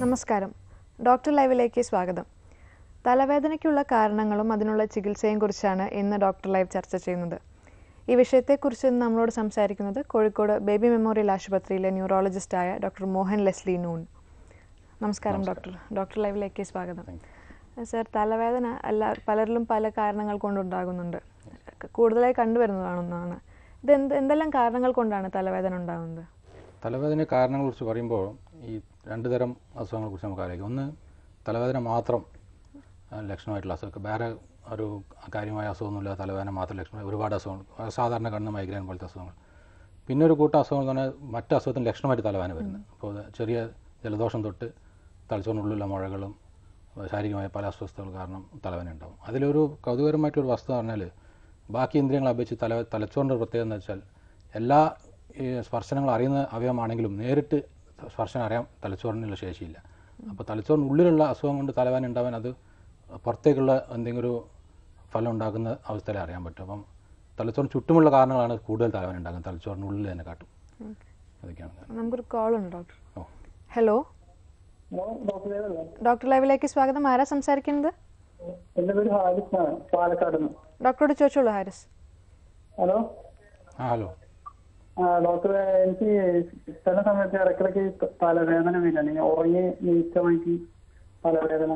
നമസ്കാരം ഡോക്ടർ ലൈവിലേക്ക് സ്വാഗതം തലവേദനയ്ക്കുള്ള കാരണങ്ങളും അതിനുള്ള ചികിത്സയും കുറിച്ചാണ് ഇന്ന് ഡോക്ടർ ലൈവ് ചർച്ച ചെയ്യുന്നത് ഈ വിഷയത്തെക്കുറിച്ച് ഇന്ന് നമ്മളോട് സംസാരിക്കുന്നത് കോഴിക്കോട് ബേബി മെമ്മോറിയൽ ആശുപത്രിയിലെ ന്യൂറോളജിസ്റ്റായ ഡോക്ടർ മോഹൻ ലെസ്ലി നൂൺ നമസ്കാരം ഡോക്ടർ ഡോക്ടർ ലൈവിലേക്ക് സ്വാഗതം സർ തലവേദന എല്ലാ പലരിലും പല കാരണങ്ങൾ കൊണ്ടുണ്ടാകുന്നുണ്ട് കൂടുതലായി കണ്ടുവരുന്നതാണെന്നാണ് ഇത് എന്ത് എന്തെല്ലാം കാരണങ്ങൾ കൊണ്ടാണ് തലവേദന ഉണ്ടാകുന്നത് തലവേദന കാരണങ്ങളെ കുറിച്ച് പറയുമ്പോൾ ഈ രണ്ട് തരം അസുഖങ്ങളെ കുറിച്ച് നമുക്ക് ആലോചിക്കാം ഒന്ന് തലവേദന മാത്രം ആ, ലക്ഷണമായിട്ടുള്ള അസുഖം വേറെ ഒരു കാര്യമായ അസുഖമൊന്നുമില്ല തലവേദന മാത്രം ലക്ഷണം ഒരുപാട് അസുഖങ്ങൾ അത് സാധാരണ കാണുന്ന മൈഗ്രെയിൻ പോലത്തെ അസുഖങ്ങൾ പിന്നെ ഒരു കൂട്ടം അസുഖങ്ങൾ എന്ന് പറഞ്ഞാൽ മറ്റ് അസുഖത്തിന് ലക്ഷണമായിട്ട് തലവേദന വരുന്നത് അപ്പോൾ അത് ചെറിയ ജലദോഷം തൊട്ട് തലച്ചോറിനുള്ളിലുള്ള മുഴകളും ശാരീരികമായ പല അസ്വസ്ഥതകൾ കാരണം തലവേദന ഉണ്ടാവും അതിലൊരു കൗതുകരമായിട്ടൊരു വസ്തുത പറഞ്ഞാൽ ബാക്കി ഇന്ദ്രിയങ്ങളെ അപേക്ഷിച്ച് തല തലച്ചോറിൻ്റെ പ്രത്യേകത എന്ന് വെച്ചാൽ എല്ലാ ഈ സ്പർശനങ്ങൾ അറിയുന്ന അവയവമാണെങ്കിലും നേരിട്ട് സ്പർശനം അറിയാൻ തലച്ചോറിനുള്ള ശേഷിയില്ല അപ്പോൾ തലച്ചോറിനുള്ളിലുള്ള അസുഖം കൊണ്ട് തലവേദന ഉണ്ടാവാൻ അത് പുറത്തേക്കുള്ള എന്തെങ്കിലും ഒരു ഫലം ഉണ്ടാക്കുന്ന അവസ്ഥയിൽ അറിയാൻ പറ്റും അപ്പം തലച്ചോറിന് ചുറ്റുമുള്ള കാരണങ്ങളാണ് കൂടുതൽ തലവേദന ഉണ്ടാകുന്നത് തലച്ചോറിനുള്ളിൽ തന്നെ കാട്ടും അതൊക്കെയാണ് കാരണം. നമുക്കൊരു കോൾ ഉണ്ട് ഡോക്ടർ ഓ ഹലോ ഹലോ ഡോക്ടർ ദേവല്ലേ ഡോക്ടർ ലൈവിലേക്ക് സ്വാഗതം ആരാ സംസാരിക്കുന്നത് എൻ്റെ പേര് ഹാരിസ് ആണ് പാലക്കാട് നിന്ന് ഡോക്ടറോട് ചോദിച്ചോളൂ ഹാരിസ് ഹലോ ആ ഹലോ ആ ഡോക്ടർ എനിക്ക് ചില സമയത്ത് ഇടയ്ക്കിടയ്ക്ക് ഈ തലവേദന വരികയാണ് ഞാൻ ഉറങ്ങി നീച്ച വഴിക്ക് തലവേദന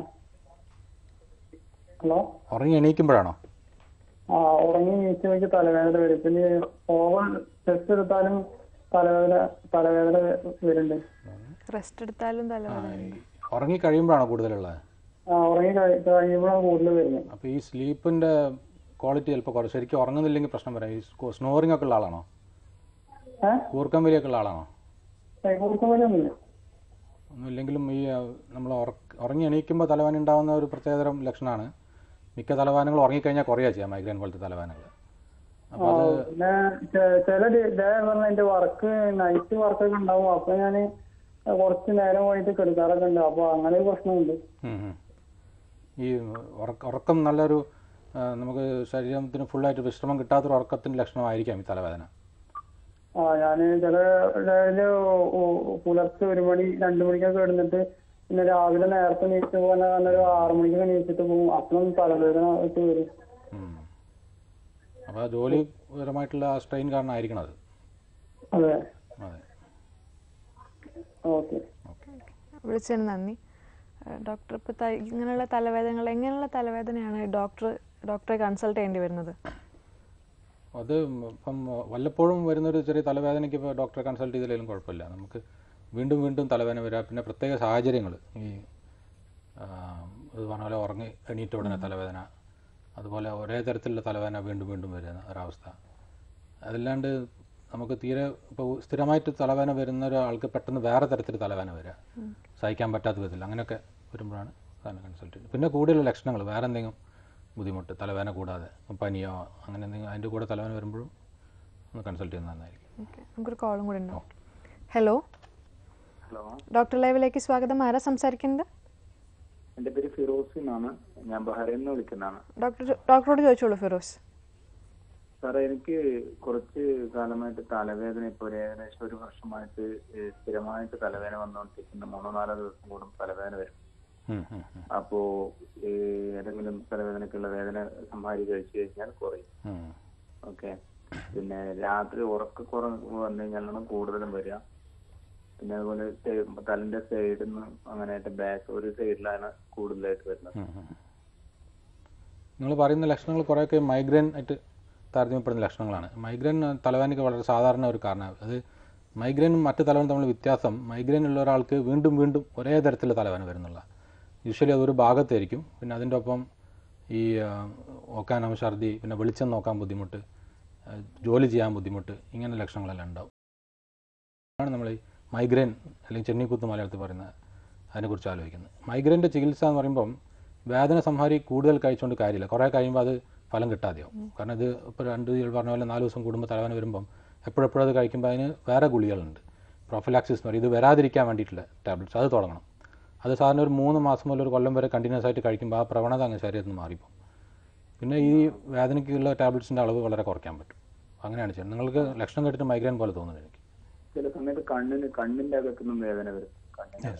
ഹലോ ഉറങ്ങി എണീക്കുമ്പോഴാണോ ആ ഉറങ്ങി നീച്ച വഴിക്ക് തലവേദന വരും പിന്നെ ഓവർ ടെസ്റ്റ് എടുത്താലും തലവേദന തലവേദന വരുന്നുണ്ട് റെസ്റ്റ് എടുത്താലും തലവേദന ഉറങ്ങി കഴിയുമ്പോഴാണോ കൂടുതലുള്ളത് ആ ഉറങ്ങി കഴി- കഴിയുമ്പോഴാണ് കൂടുതൽ വരുന്നത് അപ്പോൾ ഈ സ്ലീപ്പിൻ്റെ ക്വാളിറ്റി ചിലപ്പോൾ കുറച്ച് ശരിക്കും ഉറങ്ങുന്നില്ലെങ്കിൽ പ്രശ്നം വരാം ഈ സ്നോറിംഗ് ഒക്കെ ഉള്ള ആളാണോ ഏഹ് കൂർക്കം വലിയൊക്കെ ഉള്ള ആളാണോ കൊടുക്കുമ്പോഴൊന്നുമില്ല ഒന്നുമില്ലെങ്കിലും ഈ നമ്മൾ ഉറങ്ങി എണീക്കുമ്പോൾ തലവേദന ഉണ്ടാകുന്ന ഒരു പ്രത്യേകതരം ലക്ഷണമാണ് മിക്ക തലവേദനകൾ ഉറങ്ങിക്കഴിഞ്ഞാൽ കുറയുക ചെയ്യാം മൈഗ്രെയിൻ പോലത്തെ തലവേദനകൾ അപ്പോൾ അത് പിന്നെ ചെ- ചില ഡേ- ഡേ പറഞ്ഞ എന്റെ വർക്ക് നൈറ്റ് വർക്കൊക്കെ ഉണ്ടാവും അപ്പൊ ഞാന് കുറച്ച് നേരം പോയിട്ട് കെടുക്കാറൊക്കെ ഉണ്ട് അപ്പൊ അങ്ങനെ ഒരു പ്രശ്നമുണ്ട് ഉം ഉം. ഈ ഉറക്ക ഉറക്കം നല്ലൊരു ആ, നമുക്ക് ശരീരത്തിന് ഫുള്ളായിട്ട് വിശ്രമം കിട്ടാത്തൊരു ഉറക്കത്തിൻ്റെ ലക്ഷണമായിരിക്കാം ഈ തലവേദന ആ ഞാന് ചില ഡേയില് പുലർച്ചെ ഒരു മണി രണ്ടു മണിക്കൊക്കെ കിടന്നിട്ട് പിന്നെ രാവിലെ നേരത്തെ നീച്ച് പോലെ ഒരു ആറു മണിക്കൊക്കെ നീച്ചിട്ട് പോകും അപ്പോഴും തലവേദന ഒക്കെ വരും ഉം. അപ്പോൾ ആ ജോലിപരമായിട്ടുള്ള ആ സ്ട്രെയിൻ കാരണമായിരിക്കണം അത് അതെ അതെ ഓക്കെ വിളിച്ചതിന് നന്ദി ഏഹ് ഡോക്ടർ ഇപ്പോൾ ഇങ്ങനെയുള്ള തലവേദനകൾ എങ്ങനെയുള്ള തലവേദനയാണ് ഡോക്ടർ ഡോക്ടറെ കൺസൾട്ട് ചെയ്യേണ്ടി വരുന്നത് അത് ഇപ്പം വല്ലപ്പോഴും വരുന്നൊരു ചെറിയ തലവേദനയ്ക്ക് ഇപ്പോൾ ഡോക്ടറെ കൺസൾട്ട് ചെയ്തില്ലെങ്കിലും കുഴപ്പമില്ല നമുക്ക് വീണ്ടും വീണ്ടും തലവേദന വരിക പിന്നെ പ്രത്യേക സാഹചര്യങ്ങൾ ഈ ആ, ഇത് പറഞ്ഞ പോലെ ഉറങ്ങി എണീറ്റ ഉടനെ തലവേദന അതുപോലെ ഒരേ തരത്തിലുള്ള തലവേദന വീണ്ടും വീണ്ടും വരുന്ന ഒരവസ്ഥ അതല്ലാണ്ട് നമുക്ക് തീരെ ഇപ്പോൾ സ്ഥിരമായിട്ട് തലവേദന വരുന്ന ഒരാൾക്ക് പെട്ടെന്ന് വേറെ തരത്തിൽ തലവേദന വരിക സഹിക്കാൻ പറ്റാത്ത വിധത്തിൽ അങ്ങനെയൊക്കെ വരുമ്പോഴാണ് സാറിനെ കൺസൾട്ട് ചെയ്യുന്നത് പിന്നെ കൂടുതലുള്ള ലക്ഷണങ്ങൾ വേറെ എന്തെങ്കിലും ബുദ്ധിമുട്ട് തലവേദന കൂടാതെ പനിയോ അങ്ങനെ എന്തെങ്കിലും അതിൻ്റെ കൂടെ തലവേദന വരുമ്പോഴും ഒന്ന് കൺസൾട്ട് ചെയ്യുന്നത് നന്നായിരിക്കും ഓക്കെ നമുക്കൊരു കോളും കൂടി ഉണ്ട് ഹലോ ഹലോ ഡോക്ടർ ലൈവിലേക്ക് സ്വാഗതം ആരാ സംസാരിക്കുന്നത് എന്റെ പേര് ഫിറോസ് എന്നാണ് ഞാൻ ബഹ്റൈനിൽ നിന്ന് വിളിക്കുന്നതാണ് ഡോക്ടർ ഡോക്ടറോട് ചോദിച്ചോളൂ ഫിറോസ് സാറേ എനിക്ക് കുറച്ച് കാലമായിട്ട് തലവേദന ഇപ്പൊ ഒരു ഏകദേശം ഒരു വർഷമായിട്ട് ഏഹ് സ്ഥിരമായിട്ട് തലവേദന വന്നുകൊണ്ടിരിക്കുന്ന മൂന്നോ നാലോ ദിവസം കൂടും തലവേദന വരും ഉം, ഉം, ഉം, അപ്പോ ഏഹ് ഏതെങ്കിലും തലവേദനക്കുള്ള വേദന സംഹാരി കഴിച്ചു കഴിഞ്ഞാൽ കുറയും ഉം. ഓക്കെ പിന്നെ രാത്രി ഉറക്കക്കുറവ് വന്നു കഴിഞ്ഞാലാണ് കൂടുതലും വരിക പിന്നെ അതുപോലെ സൈ- തലന്റെ സൈഡിൽ നിന്ന് അങ്ങനെയായിട്ട് ബാക്ക് ഒരു സൈഡിലാണ് കൂടുതലായിട്ട് വരുന്നത് നിങ്ങൾ പറയുന്ന ലക്ഷണങ്ങൾ കുറേയൊക്കെ മൈഗ്രെയിൻ ആയിട്ട് താരതമ്യപ്പെടുന്ന ലക്ഷണങ്ങളാണ് മൈഗ്രെയിൻ തലവേദനയ്ക്ക് വളരെ സാധാരണ ഒരു കാരണമാണ് അത് മൈഗ്രെയിനും മറ്റ് തലവേദന തമ്മിൽ വ്യത്യാസം മൈഗ്രെയിൻ ഉള്ള ഒരാൾക്ക് വീണ്ടും വീണ്ടും ഒരേ തരത്തിലുള്ള തലവേദന വരുന്നുള്ള യൂഷ്വലി അതൊരു ഭാഗത്തായിരിക്കും പിന്നെ അതിൻ്റെ ഒപ്പം ഈ ആ, ഓക്കാനം ഛർദി പിന്നെ വെളിച്ചം നോക്കാൻ ബുദ്ധിമുട്ട് ആ, ജോലി ചെയ്യാൻ ബുദ്ധിമുട്ട് ഇങ്ങനെ ലക്ഷണങ്ങളെല്ലാം ഉണ്ടാവും ആണ് നമ്മൾ ഈ മൈഗ്രെയിൻ അല്ലെങ്കിൽ ചെന്നിക്കുത്ത് മലയാളത്തിൽ പറയുന്ന അതിനെക്കുറിച്ച് ആലോചിക്കുന്നത് മൈഗ്രെയിൻ്റെ ചികിത്സ എന്ന് പറയുമ്പം വേദന സംഹാരി കൂടുതൽ കഴിച്ചുകൊണ്ട് കാര്യമില്ല കുറേ കഴിയുമ്പോൾ അത് ഫലം കിട്ടാതെയാവും കാരണം ഇത് ഇപ്പോൾ രണ്ട് ഈ പറഞ്ഞ പോലെ നാല് ദിവസം കൂടുമ്പോൾ തലവേദന വരുമ്പം എപ്പോഴെപ്പോഴും അത് കഴിക്കുമ്പോൾ അതിന് വേറെ ഗുളികളുണ്ട് പ്രൊഫിലാക്സിസ് എന്ന് പറയും ഇത് വരാതിരിക്കാൻ വേണ്ടിയിട്ടുള്ള ടാബ്ലറ്റ്സ് അത് തുടങ്ങണം അത് സാധാരണ ഒരു മൂന്ന് മാസം മുതൽ ഒരു കൊല്ലം വരെ കണ്ടിന്യൂസ് ആയിട്ട് കഴിക്കുമ്പോൾ ആ പ്രവണത അങ്ങ് ശരീരത്തിൽ നിന്ന് മാറിപ്പോകും പിന്നെ ഈ വേദനയ്ക്കുള്ള ടാബ്ലറ്റ്സിൻ്റെ അളവ് വളരെ കുറയ്ക്കാൻ പറ്റും അങ്ങനെയാണ് ചെയ്യുന്നത് നിങ്ങൾക്ക് ലക്ഷണം കേട്ടിട്ട് മൈഗ്രെയിൻ പോലെ തോന്നുന്നു എനിക്ക് ചില സമയത്ത് കണ്ണിന് കണ്ണിന്റെ അകത്തുനിന്നും വേദന വരും കണ്ണിന് യെസ്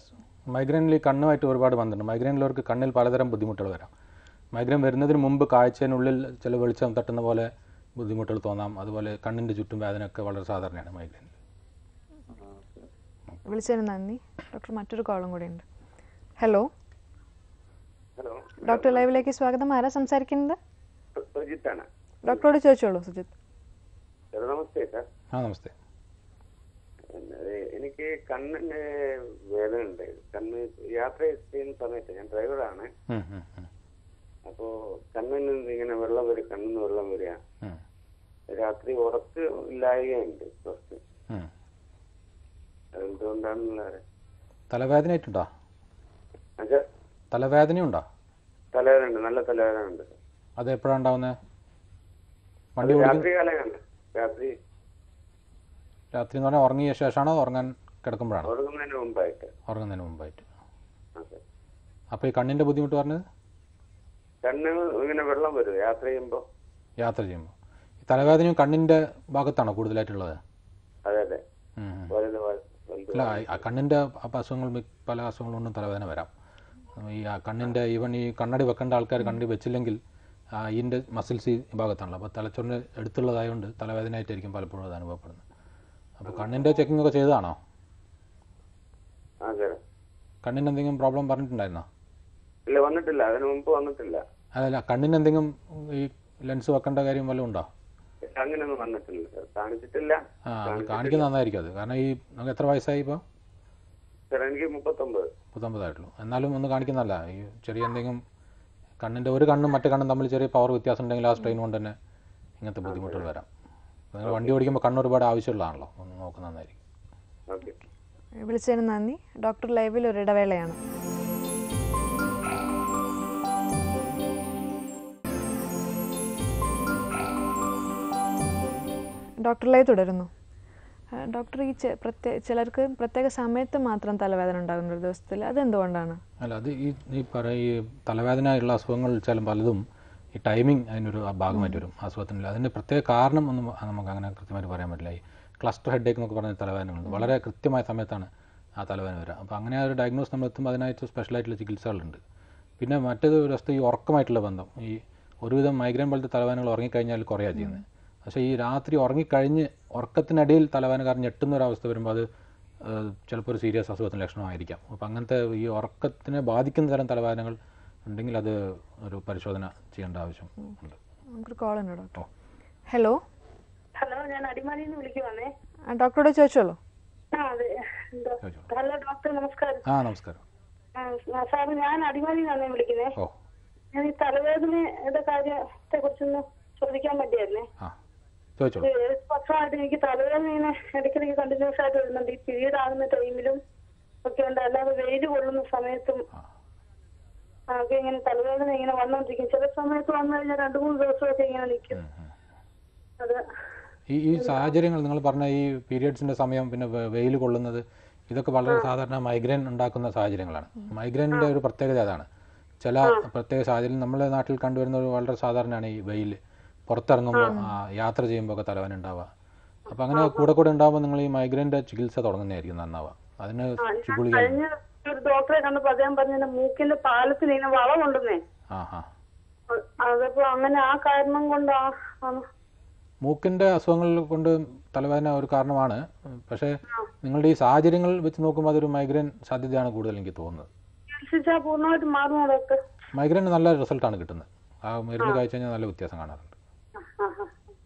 മൈഗ്രെയിനിൽ ഈ കണ്ണുമായിട്ട് ഒരുപാട് ബന്ധമുണ്ട് മൈഗ്രെയിനിലുള്ളവർക്ക് കണ്ണിൽ പലതരം ബുദ്ധിമുട്ടുകൾ വരാം മൈഗ്രെയിൻ വരുന്നതിന് മുമ്പ് കാഴ്ചയിനുള്ളിൽ ചില വെളിച്ചം തട്ടുന്ന പോലെ ബുദ്ധിമുട്ടുകൾ തോന്നാം അതുപോലെ കണ്ണിൻ്റെ ചുറ്റും വേദനയൊക്കെ വളരെ സാധാരണയാണ് മൈഗ്രെയിനിൽ വിളിച്ചതിന് നന്ദി ഡോക്ടർ മറ്റൊരു കോളും കൂടി ഉണ്ട് ഹലോ ഹലോ ഡോക്ടർ ലൈവിലേക്ക് സ്വാഗതം ആരാ സംസാരിക്കുന്നത് സുജിത്താണ് ഡോക്ടറോട് ചോദിച്ചോളൂ സുജിത്ത് സാർ നമസ്തേ സാർ ആ നമസ്തേ പിന്നെ എനിക്ക് കണ്ണിന് വേദന ഉണ്ട് കണ്ണ് യാത്ര ചെയ്യുന്ന സമയത്ത് ഞാൻ ഡ്രൈവറാണ് ഉം, ഉം, ഉം, അപ്പോ കണ്ണിന് ഇങ്ങനെ വെള്ളം വരും കണ്ണിന് വെള്ളം വരിക ഉം, രാത്രി ഉറക്ക് ഇല്ലായകയുണ്ട് കുറച്ച് ഉം. അതെന്തുകൊണ്ടാണെന്നുള്ള തലവേദനയായിട്ടുണ്ടോ അത് തലവേദനയുണ്ടോ തലവേദന ഉണ്ട് നല്ല തലവേദന ഉണ്ട് അത് എപ്പോഴാണ് ഉണ്ടാവുന്നത് അത് വണ്ടി ഓടിക്കുന്ന രാത്രി കാലമാണ് രാത്രി രാത്രി എന്ന് പറഞ്ഞാൽ ഉറങ്ങിയ ശേഷമാണോ ഉറങ്ങാൻ കിടക്കുമ്പോഴാണോ ഉറങ്ങുന്നതിന് മുമ്പായിട്ട് ഉറങ്ങുന്നതിന് മുമ്പായിട്ട് അതെ അപ്പോൾ ഈ കണ്ണിൻ്റെ ബുദ്ധിമുട്ട് പറഞ്ഞത് കണ്ണ് ഇങ്ങനെ വെള്ളം വരും യാത്ര ചെയ്യുമ്പോ യാത്ര ചെയ്യുമ്പോൾ ഈ തലവേദനയും കണ്ണിൻ്റെ ഭാഗത്താണോ കൂടുതലായിട്ടുള്ളത് അതെ അതെ ഉം, ഉം. വലുത് വ- വലുത് അല്ല ആ കണ്ണിൻ്റെ അസുഖങ്ങൾ മി- പല അസുഖങ്ങൾ കൊണ്ടും തലവേദന വരാം ഈ ആ കണ്ണിൻ്റെ ഈവൻ ഈ കണ്ണടി വെക്കേണ്ട ആൾക്കാർ കണ്ണടി വെച്ചില്ലെങ്കിൽ ആ ഇതിൻ്റെ മസിൽസ് ഈ ഭാഗത്താണല്ലോ അപ്പോൾ തലച്ചോറിന് എടുത്തുള്ളതായതുകൊണ്ട് തലവേദനയായിട്ടായിരിക്കും പലപ്പോഴും അത് അനുഭവപ്പെടുന്നത് അപ്പോൾ കണ്ണിൻ്റെ ചെക്കിംഗ് ഒക്കെ ചെയ്തതാണോ ആ സാർ കണ്ണിന് എന്തെങ്കിലും പ്രോബ്ലം പറഞ്ഞിട്ടുണ്ടായിരുന്നോ ഇല്ല വന്നിട്ടില്ല അതിനു മുമ്പ് വന്നിട്ടില്ല അതല്ല കണ്ണിന് എന്തെങ്കിലും ഈ ലെൻസ് വെക്കേണ്ട കാര്യം വല്ലതും ഉണ്ടോ അങ്ങനെയൊന്നും വന്നിട്ടില്ല സാർ കാണിച്ചിട്ടില്ല ആ അത് കാണിക്കുന്നത് നന്നായിരിക്കും അത് കാരണം ഈ നമുക്ക് എത്ര വയസ്സായി ഇപ്പോൾ സാർ എനിക്ക് മുപ്പത്തൊമ്പത് മുപ്പത്തൊമ്പതായിട്ടുള്ളൂ എന്നാലും ഒന്ന് കാണിക്കുന്നതല്ല ഈ ചെറിയ എന്തെങ്കിലും കണ്ണിൻ്റെ ഒരു കണ്ണും മറ്റു കണ്ണും തമ്മിൽ ചെറിയ പവർ വ്യത്യാസം ഉണ്ടെങ്കിൽ ആ സ്ട്രെയിൻ കൊണ്ട് തന്നെ ഇങ്ങനത്തെ ബുദ്ധിമുട്ടുകൾ വരാം നിങ്ങൾ വണ്ടി ഓടിക്കുമ്പോൾ കണ്ണ് ഒരുപാട് ആവശ്യമുള്ളതാണല്ലോ ഒന്ന് നോക്കുന്നത് നന്നായിരിക്കും ഓക്കെ വിളിച്ചതിന് നന്ദി ഡോക്ടർ ലൈവിൽ ഒരു ഇടവേളയാണ് ഡോക്ടർ ലൈവ് തുടരുന്നു ആ, ഡോക്ടർ ഈ ചെ- പ്രത്യേ ചിലർക്ക് പ്രത്യേക സമയത്ത് മാത്രം തലവേദന ഉണ്ടാകുന്ന ഒരു ദിവസത്തിൽ അതെന്തുകൊണ്ടാണ് അല്ല അത് ഈ ഈ പറ ഈ തലവേദന ഉള്ള അസുഖങ്ങൾ ചില പലതും ഈ ടൈമിംഗ് അതിനൊരു ഭാഗമായിട്ട് വരും അസുഖത്തിനില്ല അതിൻ്റെ പ്രത്യേക കാരണം ഒന്നും നമുക്ക് അങ്ങനെ കൃത്യമായിട്ട് പറയാൻ പറ്റില്ല ഈ ക്ലസ്റ്റർ ഹെഡേക്ക് എന്നൊക്കെ പറഞ്ഞ തലവേദനകളുണ്ട് വളരെ കൃത്യമായ സമയത്താണ് ആ തലവേദന വരിക അപ്പോൾ അങ്ങനെ ആ ഒരു ഡയഗ്നോസ് നമ്മൾ എത്തുമ്പോൾ അതിനായിട്ട് സ്പെഷ്യലായിട്ടുള്ള ചികിത്സകളുണ്ട് പിന്നെ മറ്റേത് ഒരു വസ്തു ഈ ഉറക്കമായിട്ടുള്ള ബന്ധം ഈ ഒരുവിധം മൈഗ്രെയിൻ പോലത്തെ തലവേദനകൾ ഉറങ്ങിക്കഴിഞ്ഞാൽ കുറയാ ചെയ്യുന്നത് പക്ഷേ ഈ രാത്രി ഉറങ്ങിക്കഴിഞ്ഞ് ഉറക്കത്തിനിടയിൽ തലവേദന കാരണം ഞെട്ടുന്ന ഒരു അവസ്ഥ വരുമ്പോൾ അത് ഏഹ്, ചിലപ്പോൾ ഒരു സീരിയസ് അസുഖത്തിൻ്റെ ലക്ഷണമായിരിക്കാം അപ്പോൾ അങ്ങനത്തെ ഈ ഉറക്കത്തിനെ ബാധിക്കുന്ന തരം തലവേദനകൾ ഉണ്ടെങ്കിൽ അത് ഒരു പരിശോധന ചെയ്യേണ്ട ആവശ്യം ഉണ്ട് നമുക്കൊരു കോൾ ഉണ്ട് ഡോക്ടർ ഹലോ ഹലോ ഞാൻ അടിമാലിയിൽ നിന്ന് വിളിക്കുവാണേ ആ, ഡോക്ടറോട് ചോദിച്ചോളൂ ആ അതെ എന്താ ചോദിച്ചോളൂ. ഹലോ ഡോക്ടർ നമസ്കാരം ആ നമസ്കാരം ആ, സാറ് ഞാൻ അടിമാലിയിൽ നിന്നാണ് വിളിക്കുന്നേ ഓ ഞാൻ ഈ തലവേദനയുടെ കാര്യത്തെ കുറിച്ചൊന്ന് ചോദിക്കാൻ വേണ്ടിയായിരുന്നേ ആ ചോദിച്ചോളൂ ഇത് ഏഴ് വർഷമായിട്ട് എനിക്ക് തലവേദന ഇങ്ങനെ ഇടയ്ക്കിടയ്ക്ക് കണ്ടിന്യൂസ് ആയിട്ട് വരുന്നുണ്ട് ഈ പീരീഡ് ആകുന്ന ടൈമിലും ഒക്കെ ഉണ്ട് അല്ലാതെ വെയിൽ കൊള്ളുന്ന സമയത്തും ആ ആ, ഒക്കെ ഇങ്ങനെ തലവേദന ഇങ്ങനെ വന്നോണ്ടിരിക്കും ചില സമയത്ത് വന്നു കഴിഞ്ഞാൽ രണ്ടു മൂന്ന് ദിവസമൊക്കെ ഇങ്ങനെ നിൽക്കും അത് ഈ ഈ സാഹചര്യങ്ങൾ നിങ്ങൾ പറഞ്ഞ ഈ പീരിയഡ്സിൻ്റെ സമയം പിന്നെ വെയിൽ കൊള്ളുന്നത് ഇതൊക്കെ വളരെ സാധാരണ മൈഗ്രെയിൻ ഉണ്ടാക്കുന്ന സാഹചര്യങ്ങളാണ് മൈഗ്രെയിനിൻ്റെ ഒരു പ്രത്യേകത അതാണ് ചില പ്രത്യേക സാഹചര്യം നമ്മുടെ നാട്ടിൽ കണ്ടുവരുന്ന ഒരു വളരെ സാധാരണയാണ് ഈ വെയിൽ പുറത്തിറങ്ങുമ്പോൾ ആ, യാത്ര ചെയ്യുമ്പോൾ ഒക്കെ തലവേദന ഉണ്ടാവുക അപ്പോൾ അങ്ങനെ കൂടെ കൂടെ ഉണ്ടാകുമ്പോൾ നിങ്ങൾ ഈ മൈഗ്രെയിൻ്റെ ചികിത്സ തുടങ്ങുന്നതായിരിക്കും നന്നാവുക അതിന് ഗുളിക കഴിഞ്ഞ ഒരു ഡോക്ടറെ കണ്ടപ്പോ അദ്ദേഹം പറഞ്ഞ മൂക്കിന്റെ പാലത്തിന് ഇങ്ങനെ വളവുണ്ടെന്നേ ആ ആ അതപ്പോ അങ്ങനെ ആ കാരണം കൊണ്ടാ ആണ്. മൂക്കിൻ്റെ അസുഖങ്ങൾ കൊണ്ട് തലവേദന ഒരു കാരണമാണ് പക്ഷേ നിങ്ങളുടെ ഈ സാഹചര്യങ്ങൾ വെച്ച് നോക്കുമ്പോൾ അതൊരു മൈഗ്രെയിൻ സാധ്യതയാണ് കൂടുതൽ എനിക്ക് തോന്നുന്നത് ചികിത്സിച്ചാ പൂർണ്ണമായിട്ട് മാറുമോ ഡോക്ടർ മൈഗ്രെയിൻ നല്ല റിസൾട്ടാണ് കിട്ടുന്നത് ആ മരുന്ന് കഴിച്ചു കഴിഞ്ഞാൽ നല്ല വ്യത്യാസം കാണാറുണ്ട് ആ, ആ, ആ.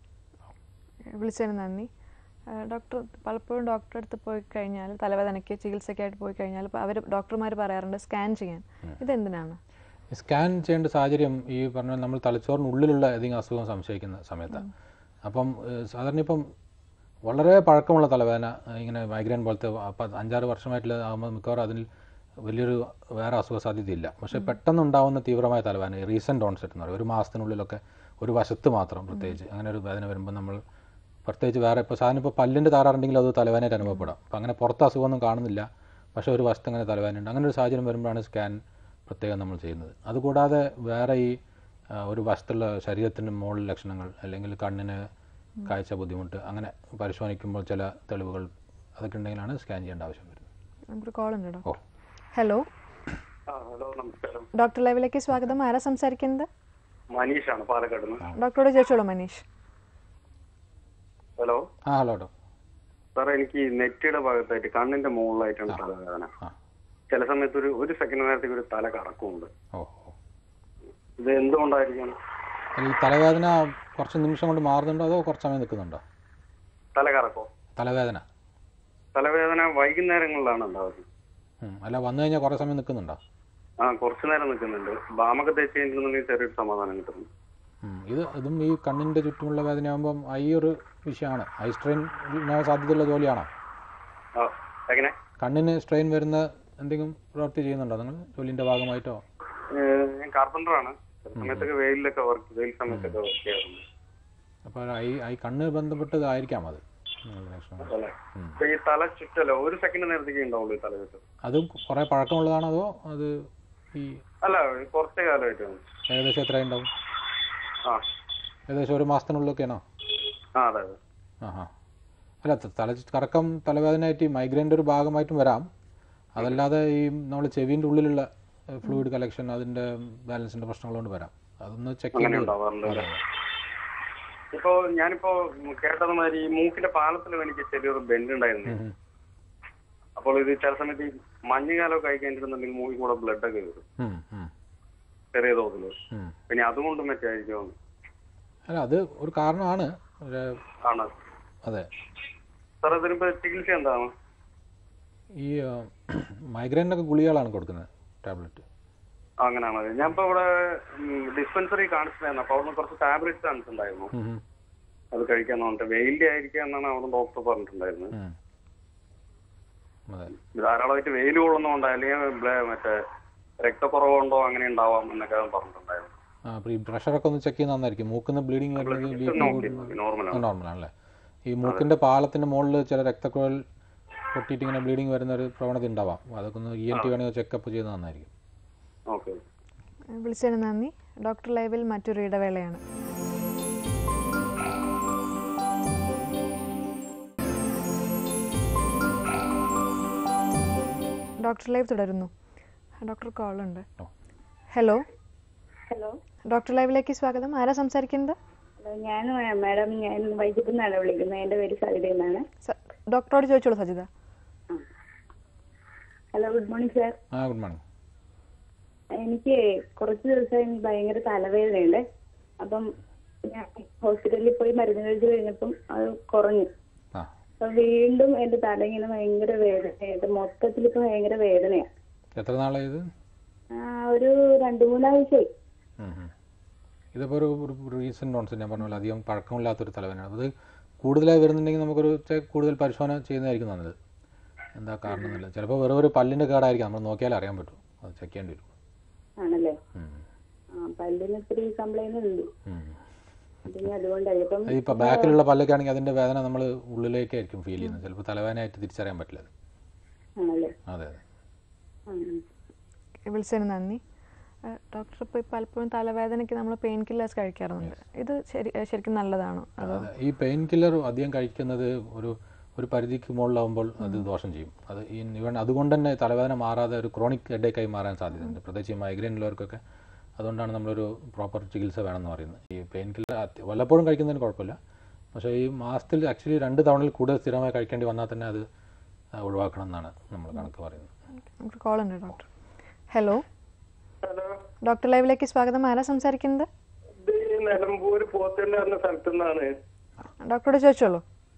വിളിച്ചതിന് നന്ദി ആ, ഡോക്ടർ പലപ്പോഴും ഡോക്ടറെ അടുത്ത് പോയി കഴിഞ്ഞാൽ തലവേദനയ്ക്ക് ചികിത്സയ്ക്കായിട്ട് പോയി കഴിഞ്ഞാൽ അവർ ഡോക്ടർമാർ പറയാറുണ്ട് സ്കാൻ ചെയ്യാൻ ഇതെന്തിനാണ് സ്കാൻ ചെയ്യേണ്ട സാഹചര്യം ഈ പറഞ്ഞ നമ്മൾ തലച്ചോറിനുള്ളിലുള്ള ഏതെങ്കിലും അസുഖം സംശയിക്കുന്ന സമയത്താണ് അപ്പം ഏഹ്, സാധാരണ ഇപ്പം വളരെ പഴക്കമുള്ള തലവേദന ഏഹ്, ഇങ്ങനെ മൈഗ്രെയിൻ പോലത്തെ അപ്പം അഞ്ചാറ് വർഷമായിട്ടുള്ള ആകുമ്പോൾ മിക്കവാറും അതിൽ വലിയൊരു വേറെ അസുഖ സാധ്യതയില്ല പക്ഷേ പെട്ടെന്ന് ഉണ്ടാകുന്ന തീവ്രമായ തലവേദന റീസെൻറ്റ് ഓൺസെറ്റ് എന്ന് പറയും ഒരു മാസത്തിനുള്ളിലൊക്കെ ഒരു വശത്ത് മാത്രം പ്രത്യേകിച്ച് അങ്ങനെ ഒരു വേദന വരുമ്പോൾ നമ്മൾ പ്രത്യേകിച്ച് വേറെ ഇപ്പോൾ സാധനം ഇപ്പോൾ പല്ലിൻ്റെ താറാറുണ്ടെങ്കിൽ അത് തലവേദനയായിട്ട് അനുഭവപ്പെടാം അപ്പോൾ അങ്ങനെ പുറത്ത് അസുഖമൊന്നും കാണുന്നില്ല പക്ഷേ ഒരു വശത്ത് അങ്ങനെ തലവേദനയുണ്ട് അങ്ങനെ ഒരു സാഹചര്യം വരുമ്പോഴാണ് സ്കാൻ പ്രത്യേകം നമ്മൾ ചെയ്യുന്നത് അതുകൂടാതെ വേറെ ഈ ആ, ഒരു വശത്തുള്ള ശരീരത്തിൻ്റെ മുകളിൽ ലക്ഷണങ്ങൾ അല്ലെങ്കിൽ കണ്ണിന് കാഴ്ച ബുദ്ധിമുട്ട് അങ്ങനെ പരിശോധിക്കുമ്പോൾ ചില തെളിവുകൾ അതൊക്കെ ഉണ്ടെങ്കിലാണ് സ്കാൻ ചെയ്യേണ്ട ആവശ്യം വരുന്നത് നമുക്കൊരു കോൾ ഉണ്ട് ഓ ഡോക്ടർ ഹലോ ആ ഹലോ നമസ്കാരം ഡോക്ടർ ലൈവിലേക്ക് സ്വാഗതം ആരാ സംസാരിക്കുന്നത് മനീഷാണ് പാലക്കാട് നിന്ന് ഡോക്ടറോട് ചോദിച്ചോളൂ മനീഷ് ഹലോ ആ ഹലോ ഡോക്ടർ സാറേ എനിക്ക് നെറ്റിയുടെ ഭാഗത്തായിട്ട് കണ്ണിന്റെ മുകളിലായിട്ടാണ് തലവേദന ആ ചില സമയത്ത് ഒരു ഒരു സെക്കൻഡ് നേരത്തേക്ക് ഒരു തല കറക്കമുണ്ട് ഓ ഓ ഇത് എന്തുകൊണ്ടായിരിക്കും അല്ല, ഈ തലവേദന കുറച്ച് നിമിഷം കൊണ്ട് മാറുന്നുണ്ടോ അതോ കുറച്ച് സമയം നിൽക്കുന്നുണ്ടോ തല കറക്കോ തലവേദന തലവേദന വൈകുന്നേരങ്ങളിലാണ് ഉണ്ടാവുന്നത് ഉം. അല്ല വന്നു കഴിഞ്ഞാൽ കുറേ സമയം നിൽക്കുന്നുണ്ടോ ആ കുറച്ചു നേരം നിൽക്കുന്നുണ്ട് ബാമൊക്കെ തേച്ച് കഴിഞ്ഞിട്ടുണ്ടെങ്കിൽ ചെറിയൊരു സമാധാനം കിട്ടുന്നു ഉം. ഇത് ഇതും ഈ കണ്ണിൻ്റെ ചുറ്റുമുള്ള വേദനയാകുമ്പം ഈ ഒരു വിഷയമാണ് ഐ സ്ട്രെയിൻ സാധ്യതയുള്ള ജോലിയാണോ ആ എങ്ങനെ കണ്ണിന് സ്ട്രെയിൻ വരുന്ന എന്തെങ്കിലും പ്രവൃത്തി ചെയ്യുന്നുണ്ടോ നിങ്ങൾ ജോലിൻ്റെ ഭാഗമായിട്ടോ ഏഹ്, ഞാൻ കാർപ്പൻ്ററാണ് ചില സമയത്തൊക്കെ വെയിലൊക്കെ വർക്ക് വെയിൽ സമയത്തൊക്കെ വർക്ക് ചെയ്യാറുണ്ട് അപ്പോൾ ഐ ഐ കണ്ണ് ബന്ധപ്പെട്ടതായിരിക്കാം അത് നിങ്ങളുടെ ലക്ഷണം അല്ലേ അപ്പൊ ഈ തല ചുറ്റലോ ഒരു സെക്കൻഡ് നേരത്തേക്ക് ഉണ്ടാവുള്ളൂ ഈ തല ചുറ്റൽ അതും കുറേ പഴക്കമുള്ളതാണോ അതോ അത് ഈ അല്ല കുറച്ച് കാലമായിട്ടാണ് ഏകദേശം എത്ര ഉണ്ടാവും ആ ഏകദേശം ഒരു മാസത്തിനുള്ളിലൊക്കെയാണോ ആ അതെ അതെ ആഹാ അല്ല ത- തല കറക്കം തലവേദനയായിട്ട് മൈഗ്രെയിൻ്റെ ഒരു ഭാഗമായിട്ടും വരാം അതല്ലാതെ ഈ നമ്മൾ ചെവിൻ്റെ ഉള്ളിലുള്ള ഫ്ലൂയിഡ് കലക്ഷൻ അതിൻ്റെ ബാലൻസിൻ്റെ പ്രശ്നങ്ങളുകൊണ്ട് വരാം അതൊന്ന് ചെക്ക് അങ്ങനെ ചെയ്ത് ഉണ്ടാവാറുണ്ട് അല്ലേ? ഇപ്പോ ഞാനിപ്പോ കേട്ടത് മാതിരി ഈ മൂക്കിന്റെ പാലത്തിൽ എനിക്ക് ചെറിയൊരു ബെൻഡ് ഉണ്ടായിരുന്നു അപ്പോൾ ഇത് ചില സമയത്ത് ഈ മഞ്ഞുകാലമൊക്കെ കഴിക്കാണ്ടിരുന്നുണ്ടെങ്കിൽ മൂക്കിൽ കൂടെ ബ്ലഡ് ഒക്കെ വരും ചെറിയ തോതിൽ പിന്നെ അതുകൊണ്ടും മറ്റായിരിക്കും അല്ല അത് ഒരു കാരണമാണ് ഒരു ആണ് അതെ സാർ അതിനിപ്പോ ചികിത്സ എന്താണ് ഈ മൈഗ്രെയിനൊക്കെ ഗുളികകളാണ് കൊടുക്കുന്നത് ടാബ്ലറ്റ് ആ, അങ്ങനെയാണത് ഞാൻ ഇപ്പൊ ഇവിടെ ഡിസ്പെൻസറി കാണിച്ചിട്ടുണ്ടായിരുന്നു അപ്പൊ അവിടുന്ന് കുറച്ച് ടാബ്ലറ്റ്സ് കാണിച്ചിട്ടുണ്ടായിരുന്നു അത് കഴിക്കാൻ പറഞ്ഞിട്ട് വെയിലിന്റെ ആയിരിക്കാം എന്നാണ് അവിടെ ഡോക്ടർ പറഞ്ഞിട്ടുണ്ടായിരുന്നത് അതെ ധാരാളമായിട്ട് വെയിൽ കൊള്ളുന്നതുകൊണ്ട് അല്ലെങ്കിൽ ബ്ല- മറ്റേ രക്തക്കുറവുണ്ടോ അങ്ങനെ ഉണ്ടാവാം എന്നൊക്കെ പറഞ്ഞിട്ടുണ്ടായിരുന്നു ആ അപ്പോൾ ഈ പ്രഷറൊക്കെ ഒന്ന് ചെക്ക് ചെയ്യുന്ന നന്നായിരിക്കും മൂക്കിന്ന് ബ്ലീഡിങ് വരുന്നത് ബി പി നോക്കി നോർമലാണ് നോർമലാണല്ലേ ഈ മൂക്കിൻ്റെ പാളത്തിൻ്റെ മുകളിൽ ചില രക്തക്കുഴൽ പൊട്ടിയിട്ട് ഇങ്ങനെ ബ്ലീഡിങ് വരുന്ന ഒരു പ്രവണത ഉണ്ടാവാം അതൊക്കെ ഒന്ന് ഇ എൻ ടി വേണമെങ്കിൽ ചെക്കപ്പ് ചെയ്യുന്നത് നന്നായിരിക്കും ഓക്കെ വിളിച്ചതിന് നന്ദി ഡോക്ടർ ലൈവിൽ മറ്റൊരു ഇടവേളയാണ് ഡോക്ടർ ലൈവ് തുടരുന്നു ഡോക്ടർ കോൾ ഉണ്ട് ഓ. ഹലോ ഹലോ ഡോക്ടർ ലൈവിലേക്ക് സ്വാഗതം ആരാ സംസാരിക്കുന്നത് ഹലോ ഞാൻ മാഡം ഞാൻ വൈകിട്ട് നിന്നാണ് വിളിക്കുന്നത് എൻ്റെ പേര് സവിത എന്നാണ് സ- ഡോക്ടറോട് ചോദിച്ചോളൂ Sajitha hello good morning sir ആ ഗുഡ് മോർണിംഗ് എനിക്ക് കുറച്ച് ദിവസമായി എനിക്ക് ഭയങ്കര തലവേദനയുണ്ട് അപ്പം ഞാൻ ഹോസ്പിറ്റലിൽ പോയി മരുന്ന് കഴിച്ച് കഴിഞ്ഞപ്പം അത് കുറഞ്ഞു ആ അപ്പൊ വീണ്ടും എന്റെ തല ഇങ്ങനെ ഭയങ്കര വേദനയായിട്ട് മൊത്തത്തിൽ ഇപ്പൊ ഭയങ്കര വേദനയാ എത്ര നാളായി ഇത് ആ, ഒരു രണ്ടു മൂന്നാഴ്ചയായി ഉം ഉം. ഇതിപ്പോൾ ഒരു ഒരു റീസെൻറ്റ് ഓൺസ് ഞാൻ പറഞ്ഞ പോലെ അധികം പഴക്കമില്ലാത്തൊരു തലവേദനയാണ് അത് കൂടുതലായി വരുന്നുണ്ടെങ്കിൽ നമുക്കൊരു ചെ- കൂടുതൽ പരിശോധന ചെയ്യുന്നതായിരിക്കും നല്ലത് എന്താ കാരണം എന്നില്ല ചിലപ്പോൾ വെറും ഒരു പല്ലിൻ്റെ കേടായിരിക്കും നമ്മൾ നോക്കിയാൽ അറിയാൻ പറ്റും അത് ചെക്ക് ചെയ്യേണ്ടി വരും ആണല്ലേ ഉം. ആ പല്ലിന് ഇത്തിരി കംപ്ലൈന്റ് ഉണ്ട് ഉം. പിന്നെ അതുകൊണ്ടായി ഇപ്പം ഇപ്പോൾ ബാക്കിലുള്ള പല്ലൊക്കെ ആണെങ്കിൽ അതിൻ്റെ വേദന നമ്മൾ ഉള്ളിലേക്കായിരിക്കും ഫീൽ ചെയ്യുന്നത് ചിലപ്പോൾ തലവേദനയായിട്ട് തിരിച്ചറിയാൻ പറ്റില്ല അത് ആണല്ലേ അതെ അതെ ആ, വിളിച്ചതിന് നന്ദി ഏഹ് ഡോക്ടർ ഇപ്പോൾ പലപ്പോഴും തലവേദനയ്ക്ക് നമ്മൾ പെയിൻ കില്ലേഴ്സ് കഴിക്കാറുണ്ട് ഇത് ശരി ഏഹ് ശരിക്കും നല്ലതാണോ അതോ അതെ ഈ പെയിൻ കില്ലർ അധികം കഴിക്കുന്നത് ഒരു ഒരു പരിധിക്ക് മുകളിലാവുമ്പോൾ അത് ദോഷം ചെയ്യും അത് ഈ ഇവൺ അതുകൊണ്ട് തന്നെ തലവേദന മാറാതെ ഒരു ക്രോണിക് ഹെഡേക്കായി മാറാൻ സാധ്യതയുണ്ട് പ്രത്യേകിച്ച് ഈ മൈഗ്രെയിൻ ഉള്ളവർക്കൊക്കെ അതുകൊണ്ടാണ് നമ്മളൊരു പ്രോപ്പർ ചികിത്സ വേണമെന്ന് പറയുന്നത് ഈ പെയിൻ കില്ലർ വല്ലപ്പോഴും കഴിക്കുന്നതിന് കുഴപ്പമില്ല പക്ഷേ ഈ മാസത്തിൽ ആക്ച്വലി രണ്ട് തവണയിൽ കൂടുതൽ സ്ഥിരമായി കഴിക്കേണ്ടി വന്നാൽ തന്നെ അത് ആ, ഒഴിവാക്കണം എന്നാണ് നമ്മൾ കണക്ക് പറയുന്നത് നമുക്ക് കോൾ ഉണ്ട് ഡോക്ടർ ഹലോ ഹലോ ഡോക്ടർ ലൈവിലേക്ക് സ്വാഗതം ആരാ സംസാരിക്കുന്നത് ഇത് ഈ നിലമ്പൂർ പോത്തല്ല എന്ന സ്ഥലത്തു നിന്നാണ് ഡോക്ടറോട് ചോദിച്ചോളൂ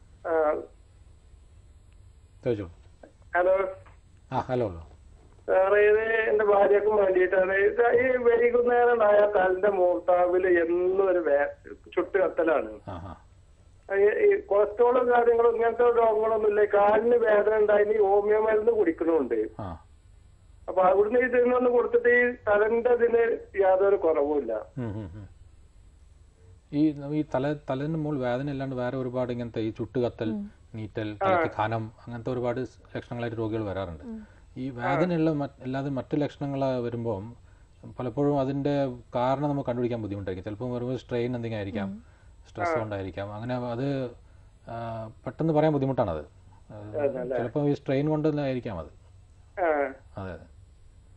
ചോദിച്ചോളൂ ഹലോ ആ ഹലോ ഹലോ സാറേ ഇത് എന്റെ ഭാര്യക്കും വേണ്ടിയിട്ടാണ് ഇത് ഈ വൈകുന്നേരം ഉണ്ടായ തലിന്റെ മൂർത്താവില് എന്നും ഒരു വേ ചുട്ട് കത്തലാണ് ആ ആ ഈ- ഈ കൊളസ്ട്രോളും കാര്യങ്ങളും ഇങ്ങനത്തെ രോഗങ്ങളൊന്നും ഇല്ല കാലിന് വേദന ഉണ്ടായി ഹോമിയോ മരുന്ന് കുടിക്കണമുണ്ട് ആ അപ്പൊ അവിടുന്ന് ഇതിനൊന്ന് കൊടുത്തിട്ട് ഈ തലന്റെ ഇതിന് യാതൊരു കുറവുമില്ല ഉം, ഉം, ഉം. ഈ ഈ തല തലേൻ്റെ മുകളിൽ വേദന അല്ലാണ്ട് വേറെ ഒരുപാട് ഇങ്ങനത്തെ ഈ ചുട്ടുകത്തൽ നീറ്റൽ തലയ്ക്ക് ഖനം അങ്ങനത്തെ ഒരുപാട് സ് ലക്ഷണങ്ങളായിട്ട് രോഗികൾ വരാറുണ്ട് ഈ വേദനയുള്ള മറ്റ് അല്ലാതെ മറ്റ് ലക്ഷണങ്ങൾ വരുമ്പോൾ പലപ്പോഴും അതിൻ്റെ കാരണം നമുക്ക് കണ്ടുപിടിക്കാൻ ബുദ്ധിമുട്ടായിരിക്കും ചിലപ്പോൾ വെറും സ്ട്രെയിൻ എന്തെങ്കിലും ആയിരിക്കാം സ്ട്രെസ് കൊണ്ടായിരിക്കാം അങ്ങനെ അത് ആ, പെട്ടെന്ന് പറയാൻ ബുദ്ധിമുട്ടാണത് ചിലപ്പോൾ ഈ സ്ട്രെയിൻ കൊണ്ട് തന്നെ ആയിരിക്കാം അത് ആ അതെ അതെ